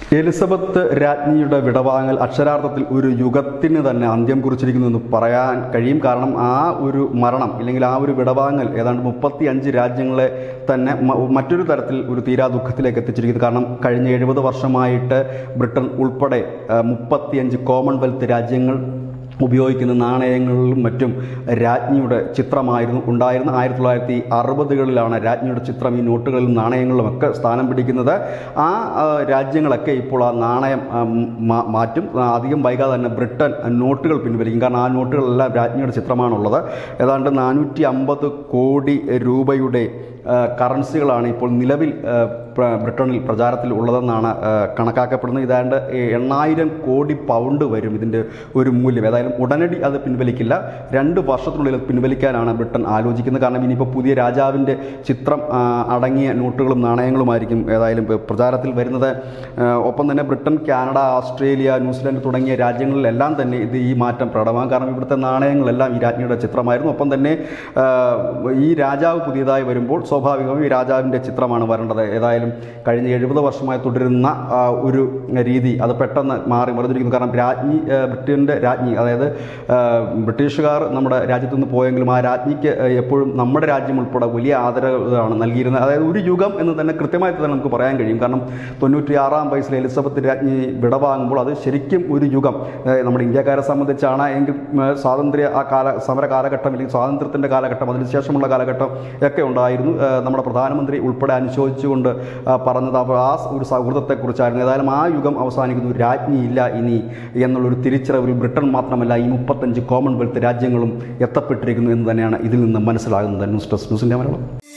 Elizabeth രാജ്ഞിയുടെ വിടവാങ്ങൽ അക്ഷരാർത്ഥത്തിൽ ഒരു യുഗത്തിന് തന്നെ അന്ത്യം കുറിച്ചിരിക്കുന്നു എന്ന് പറയാൻ കഴിയും കാരണം ആ ഒരു മരണം ഇല്ലെങ്കിൽ ആ ഒരു വിടവാങ്ങൽ ഏതാണ്ട് മുപ്പത്തി അഞ്ച് രാജ്യങ്ങളെ തന്നെ മ- മറ്റൊരു തരത്തിൽ ഒരു തീരാ ദുഃഖത്തിലേക്ക് എത്തിച്ചിരിക്കുന്നു കാരണം കഴിഞ്ഞ എഴുപത് വർഷമായിട്ട് ബ്രിട്ടൻ ഉൾപ്പെടെ മുപ്പത്തിയഞ്ച് കോമൺവെൽത്ത് രാജ്യങ്ങൾ ഉപയോഗിക്കുന്ന നാണയങ്ങളിലും മറ്റും രാജ്ഞിയുടെ ചിത്രമായിരുന്നു ഉണ്ടായിരുന്ന ആയിരത്തി തൊള്ളായിരത്തി അറുപതുകളിലാണ് രാജ്ഞിയുടെ ചിത്രം ഈ നോട്ടുകളിലും നാണയങ്ങളിലും ഒക്കെ സ്ഥാനം പിടിക്കുന്നത് ആ ആ, രാജ്യങ്ങളൊക്കെ ഇപ്പോൾ ആ നാണയം ആ, മാ- മാറ്റും ആ, അധികം വൈകാതെ തന്നെ ബ്രിട്ടൻ നോട്ടുകൾ പിൻവലിക്കും കാരണം ആ നോട്ടുകളെല്ലാം രാജ്ഞിയുടെ ചിത്രമാണുള്ളത് ഏതാണ്ട് നാനൂറ്റി അമ്പത് കോടി രൂപയുടെ ആ, കറൻസികളാണ് ഇപ്പോൾ നിലവിൽ ആ, പ്ര- ബ്രിട്ടനിൽ പ്രചാരത്തിൽ ഉള്ളതെന്നാണ് ആ, കണക്കാക്കപ്പെടുന്നത് ഏതാണ്ട് എണ്ണായിരം കോടി പൗണ്ട് വരും ഇതിൻ്റെ ഒരു മൂല്യം ഏതായാലും ഉടനടി അത് പിൻവലിക്കില്ല രണ്ട് വർഷത്തിനുള്ളിൽ അത് പിൻവലിക്കാനാണ് ബ്രിട്ടൻ ആലോചിക്കുന്നത് കാരണം ഇനിയിപ്പോൾ പുതിയ രാജാവിൻ്റെ ചിത്രം ആ, അടങ്ങിയ നോട്ടുകളും നാണയങ്ങളുമായിരിക്കും ഏതായാലും ഇപ്പൊ പ്രചാരത്തിൽ വരുന്നത് ആ, ഒപ്പം തന്നെ ബ്രിട്ടൻ കാനഡ ഓസ്ട്രേലിയ ന്യൂസിലാൻഡ് തുടങ്ങിയ രാജ്യങ്ങളിലെല്ലാം തന്നെ ഇത് ഈ മാറ്റം പ്രകടമാകും കാരണം ഇവിടുത്തെ നാണയങ്ങളെല്ലാം ഈ രാജ്ഞിയുടെ ചിത്രമായിരുന്നു ഒപ്പം തന്നെ ആ, ഈ രാജാവ് പുതിയതായി വരുമ്പോൾ സ്വാഭാവികമായും ഈ രാജാവിൻ്റെ ചിത്രമാണ് വരേണ്ടത് ഏതായാലും കഴിഞ്ഞ എഴുപത് വർഷമായി തുടരുന്ന ആ, ഒരു രീതി അത് പെട്ടെന്ന് മാറി മറിഞ്ഞിരിക്കുന്നു കാരണം രാജ്ഞി ആ, ബ്രിട്ടൻ്റെ രാജ്ഞി അതായത് ആ, ബ്രിട്ടീഷുകാർ നമ്മുടെ രാജ്യത്തു നിന്ന് പോയെങ്കിലും ആ രാജ്ഞിക്ക് ആ, എപ്പോഴും നമ്മുടെ രാജ്യം ഉൾപ്പെടെ വലിയ ആദരവാണ് നൽകിയിരുന്നത് അതായത് ഒരു യുഗം എന്ന് തന്നെ കൃത്യമായിട്ട് തന്നെ നമുക്ക് പറയാൻ കഴിയും കാരണം തൊണ്ണൂറ്റി ആറാം വയസ്സിൽ എലിസബത്ത് രാജ്ഞി വിടവാങ്ങുമ്പോൾ അത് ശരിക്കും ഒരു യുഗം ആ, നമ്മുടെ ഇന്ത്യക്കാരെ സംബന്ധിച്ചാണ് എങ്കിൽ ഉം, സ്വാതന്ത്ര്യ ആ കാല സമര കാലഘട്ടം അല്ലെങ്കിൽ സ്വാതന്ത്ര്യത്തിൻ്റെ കാലഘട്ടം അതിനുശേഷമുള്ള കാലഘട്ടം ഒക്കെ ഉണ്ടായിരുന്നു ആ, നമ്മുടെ പ്രധാനമന്ത്രി ഉൾപ്പെടെ അനുശോചിച്ചുകൊണ്ട് ആ, പറഞ്ഞത് അപ്പോൾ ആ ഒരു സൗഹൃദത്തെക്കുറിച്ചായിരുന്നു ഏതായാലും ആ യുഗം അവസാനിക്കുന്നു രാജ്ഞിയില്ല ഇനി എന്നുള്ളൊരു തിരിച്ചറിവിൽ ബ്രിട്ടൻ മാത്രമല്ല ഈ മുപ്പത്തഞ്ച് കോമൺവെൽത്ത് രാജ്യങ്ങളും എത്തപ്പെട്ടിരിക്കുന്നു എന്ന് തന്നെയാണ് ഇതിൽ നിന്ന് മനസ്സിലാകുന്നത് ന്യൂസ് ഡെസ്ക് ന്യൂസിൻ്റെ മലയാളം